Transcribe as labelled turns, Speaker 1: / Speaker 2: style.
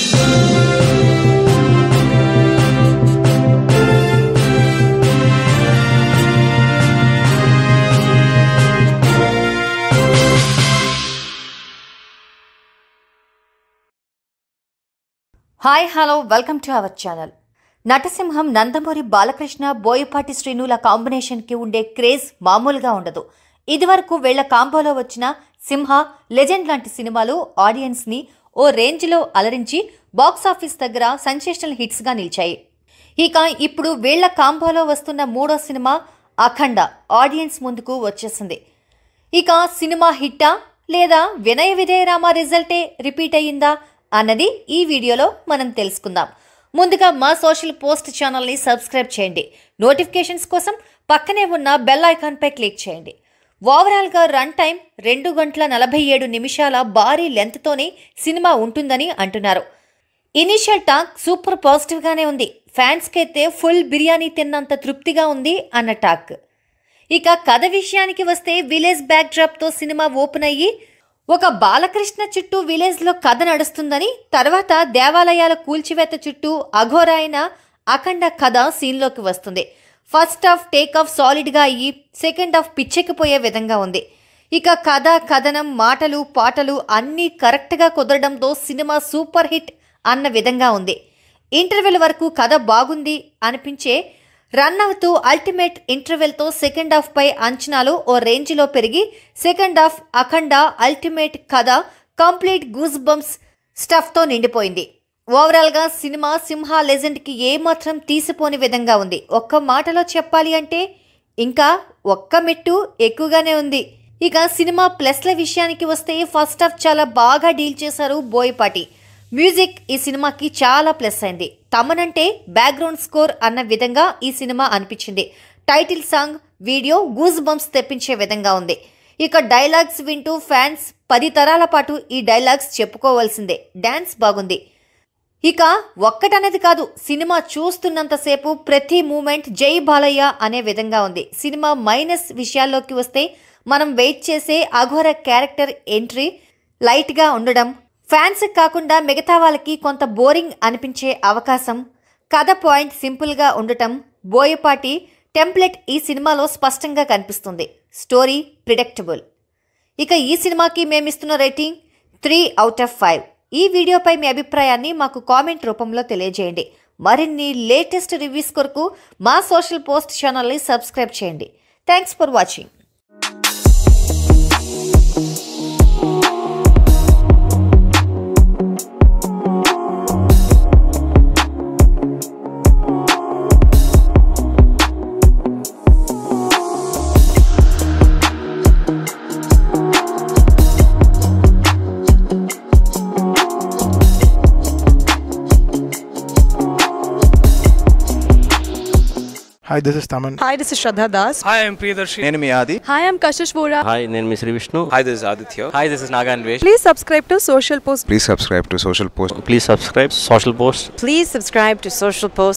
Speaker 1: Hi hello welcome to our channel నటసింహం నందమూరి బాలకృష్ణ బోయపాటి శ్రీనుల కాంబినేషన్కి ఉండే క్రేజ్ మామూలుగా ఉండదు ఇదివరకు వీళ్ల కాంబోలో వచ్చిన సింహ లెజెండ్ లాంటి సినిమాలు ఆడియన్స్ని ఓ రేంజ్లో అలరించి బాక్సాఫీస్ దగ్గర సెన్సేషనల్ హిట్స్గా నిలిచాయి ఇక ఇప్పుడు వీళ్ల కాంబోలో వస్తున్న మూడో సినిమా అఖండ ఆడియన్స్ ముందుకు వచ్చేసింది ఇక సినిమా హిట్టా లేదా వినయ విధేయరామ రిజల్టే రిపీట్ అయ్యిందా అన్నది ఈ వీడియోలో మనం తెలుసుకుందాం ముందుగా మా సోషల్ పోస్ట్ ఛానల్ని సబ్స్క్రైబ్ చేయండి నోటిఫికేషన్స్ కోసం పక్కనే ఉన్న బెల్ ఐకాన్పై క్లిక్ చేయండి ఓవరాల్గా రన్ టైం రెండు గంటల నలభై ఏడు నిమిషాల భారీ లెంత్తోనే సినిమా ఉంటుందని అంటున్నారు ఇనీషియల్ టాక్ సూపర్ పాజిటివ్గానే ఉంది ఫ్యాన్స్కి అయితే ఫుల్ బిర్యానీ తిన్నంత తృప్తిగా ఉంది అన్న టాక్ ఇక కథ విషయానికి వస్తే విలేజ్ బ్యాక్ డ్రాప్తో సినిమా ఓపెన్ అయ్యి ఒక బాలకృష్ణ చుట్టూ విలేజ్లో కథ నడుస్తుందని తర్వాత దేవాలయాల కూల్చివేత చుట్టూ అఘోర అయిన అఖండ కథ సీన్లోకి వస్తుంది ఫస్ట్ హాఫ్ టేక్ ఆఫ్ సాలిడ్గా అయ్యి సెకండ్ హాఫ్ పిచ్చెక్కిపోయే విధంగా ఉంది ఇక కథ కథనం మాటలు పాటలు అన్నీ కరెక్ట్గా కుదరడంతో సినిమా సూపర్ హిట్ అన్న విధంగా ఉంది ఇంటర్వెల్ వరకు కథ బాగుంది అనిపించే రన్ అవుతూ అల్టిమేట్ ఇంటర్వెల్తో సెకండ్ హాఫ్ పై అంచనాలు ఓ రేంజ్లో పెరిగి సెకండ్ హాఫ్ అఖండ అల్టిమేట్ కథ కంప్లీట్ గూస్ బంప్స్ స్టఫ్తో నిండిపోయింది ఓవరాల్గా సినిమా సింహ లెజెండ్కి ఏమాత్రం తీసిపోని విధంగా ఉంది ఒక్క మాటలో చెప్పాలి అంటే ఇంకా ఒక్క మెట్టు ఎక్కువగానే ఉంది ఇక సినిమా ప్లస్ల విషయానికి వస్తే ఫస్ట్ హాఫ్ చాలా బాగా డీల్ చేశారు బోయపాటి మ్యూజిక్ ఈ సినిమాకి చాలా ప్లస్ అయింది తమనంటే బ్యాక్గ్రౌండ్ స్కోర్ అన్న విధంగా ఈ సినిమా అనిపించింది title song video goose bumps తెప్పించే విధంగా ఉంది ఇక డైలాగ్స్ వింటూ ఫ్యాన్స్ పది తరాల పాటు ఈ డైలాగ్స్ చెప్పుకోవాల్సిందే డ్యాన్స్ బాగుంది ఇక ఒక్కటనేది కాదు సినిమా చూస్తున్నంతసేపు ప్రతి మూమెంట్ జై బాలయ్య అనే విధంగా ఉంది సినిమా మైనస్ విషయాల్లోకి వస్తే మనం వెయిట్ చేసే అఘోర క్యారెక్టర్ ఎంట్రీ లైట్గా ఉండడం ఫ్యాన్స్ కాకుండా మిగతా వాళ్ళకి కొంత బోరింగ్ అనిపించే అవకాశం కథ పాయింట్ సింపుల్గా ఉండటం బోయపాటి టెంప్లెట్ ఈ సినిమాలో స్పష్టంగా కనిపిస్తుంది స్టోరీ ప్రిడక్టబుల్ ఇక ఈ సినిమాకి మేమిస్తున్న rating three out of five ఈ వీడియోపై మీ అభిప్రాయాన్ని మాకు కామెంట్ రూపంలో తెలియజేయండి మరిన్ని లేటెస్ట్ రివ్యూస్ కొరకు మా సోషల్ పోస్ట్ ఛానల్ని సబ్స్క్రైబ్ చేయండి thanks for watching
Speaker 2: Hi, this is Taman.
Speaker 3: Hi, this is Shraddha Das.
Speaker 4: Hi, I'm Priyadarshi.
Speaker 5: నేను మీ ఆది
Speaker 3: Hi, I'm Kashish Vora.
Speaker 6: హాయ్ నేను మీ Sri Vishnu
Speaker 4: Hi, this is Aditya.
Speaker 6: Hi this is Naga Anvesh
Speaker 3: Please subscribe to Social Post.
Speaker 5: Please subscribe to social post
Speaker 6: please subscribe social post
Speaker 7: Please subscribe to Social Post.